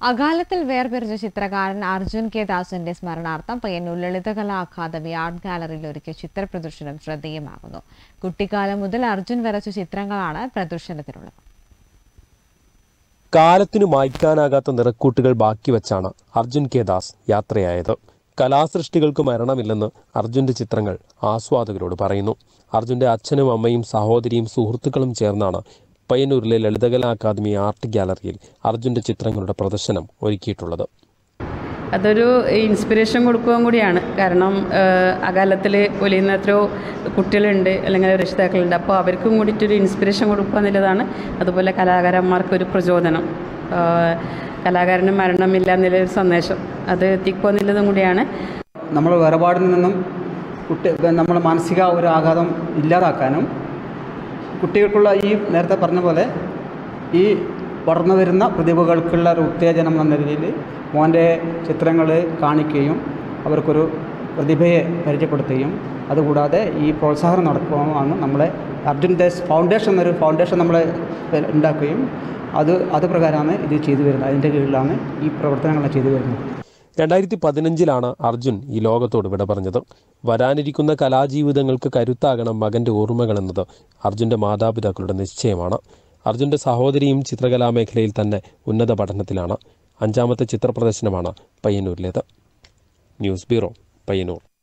അകാലത്തിൽ വേർപിരിച്ച ചിത്രകാരൻ അർജുൻ കെ ദാസിന്റെ സ്മരണാർത്ഥം പയ്യന്നൂർ ലളിതകലാ അക്കാദമി ആർട്ട് ഗാലറിയിൽ ഒരുക്കിയ ചിത്രപ്രദർശനം ശ്രദ്ധേയമാകുന്നു കുട്ടിക്കാലം മുതൽ അർജുൻ വരച്ച ചിത്രങ്ങളാണ് പ്രദർശനത്തിനുള്ളത് കാലത്തിനു മായ്ക്കാനാകാത്ത നിറക്കൂട്ടുകൾ ബാക്കി വച്ചാണ് അർജുൻ കെ ദാസ് യാത്രയായത് കലാസൃഷ്ടികൾക്ക് മരണമില്ലെന്ന് അർജുന്റെ ചിത്രങ്ങൾ ആസ്വാദകരോട് പറയുന്നു അർജുന്റെ അച്ഛനും അമ്മയും സഹോദരിയും സുഹൃത്തുക്കളും ചേർന്നാണ് പയ്യന്നൂരിലെ ലളിതകലാ അക്കാദമി ആർട്ട് ഗാലറിയിൽ അർജുന്റെ ചിത്രങ്ങളുടെ പ്രദർശനം ഒരുക്കിയിട്ടുള്ളത് അതൊരു ഇൻസ്പിറേഷൻ കൊടുക്കുകയും കൂടിയാണ് കാരണം അകാലത്തിൽ പൊലിയുന്ന എത്രയോ കുട്ടികളുണ്ട് അല്ലെങ്കിൽ രക്ഷിതാക്കളുണ്ട് അപ്പോൾ അവർക്കും കൂടിയിട്ടൊരു ഇൻസ്പിറേഷൻ കൊടുക്കുക എന്നുള്ളതാണ് അതുപോലെ കലാകാരന്മാർക്ക് ഒരു പ്രചോദനം ആ, കലാകാരന് മരണമില്ല എന്നുള്ളൊരു സന്ദേശം അത് എത്തിക്കുക എന്നുള്ളതും കൂടിയാണ് നമ്മൾ വേർപാടിൽ നിന്നും കുട്ടി നമ്മുടെ മാനസിക ഒരു ആഘാതം ഇല്ലാതാക്കാനും കുട്ടികൾക്കുള്ള ഈ നേരത്തെ പറഞ്ഞ പോലെ ഈ വളർന്നു വരുന്ന പ്രതിഭകൾക്കുള്ള ഒരു ഉത്തേജനം എന്ന രീതിയിൽ മോൻ്റെ ചിത്രങ്ങൾ കാണിക്കുകയും അവർക്കൊരു പ്രതിഭയെ പരിചയപ്പെടുത്തുകയും അതുകൂടാതെ ഈ പ്രോത്സാഹനം നടക്കുകയാണ് നമ്മളെ അർജുൻ ദേശ് ഫൗണ്ടേഷൻ എന്നൊരു ഫൗണ്ടേഷൻ നമ്മളെ ഉണ്ടാക്കുകയും അത് അത് പ്രകാരമാണ് ഇത് ചെയ്തു വരുന്നത് അതിൻ്റെ കീഴിലാണ് ഈ പ്രവർത്തനങ്ങൾ ചെയ്തു വരുന്നത് രണ്ടായിരത്തി പതിനഞ്ചിലാണ് അർജുൻ ഈ ലോകത്തോട് വിട പറഞ്ഞത് വരാനിരിക്കുന്ന കലാജീവിതങ്ങൾക്ക് കരുത്താകണം മകന്റെ ഓർമ്മകളെന്നത് അർജുന്റെ മാതാപിതാക്കളുടെ നിശ്ചയമാണ് അർജുന്റെ സഹോദരിയും ചിത്രകലാ മേഖലയിൽ തന്നെ ഉന്നത പഠനത്തിലാണ് അഞ്ചാമത്തെ ചിത്രപ്രദർശനമാണ് പയ്യന്നൂരിലേത് ന്യൂസ് ബ്യൂറോ പയ്യന്നൂർ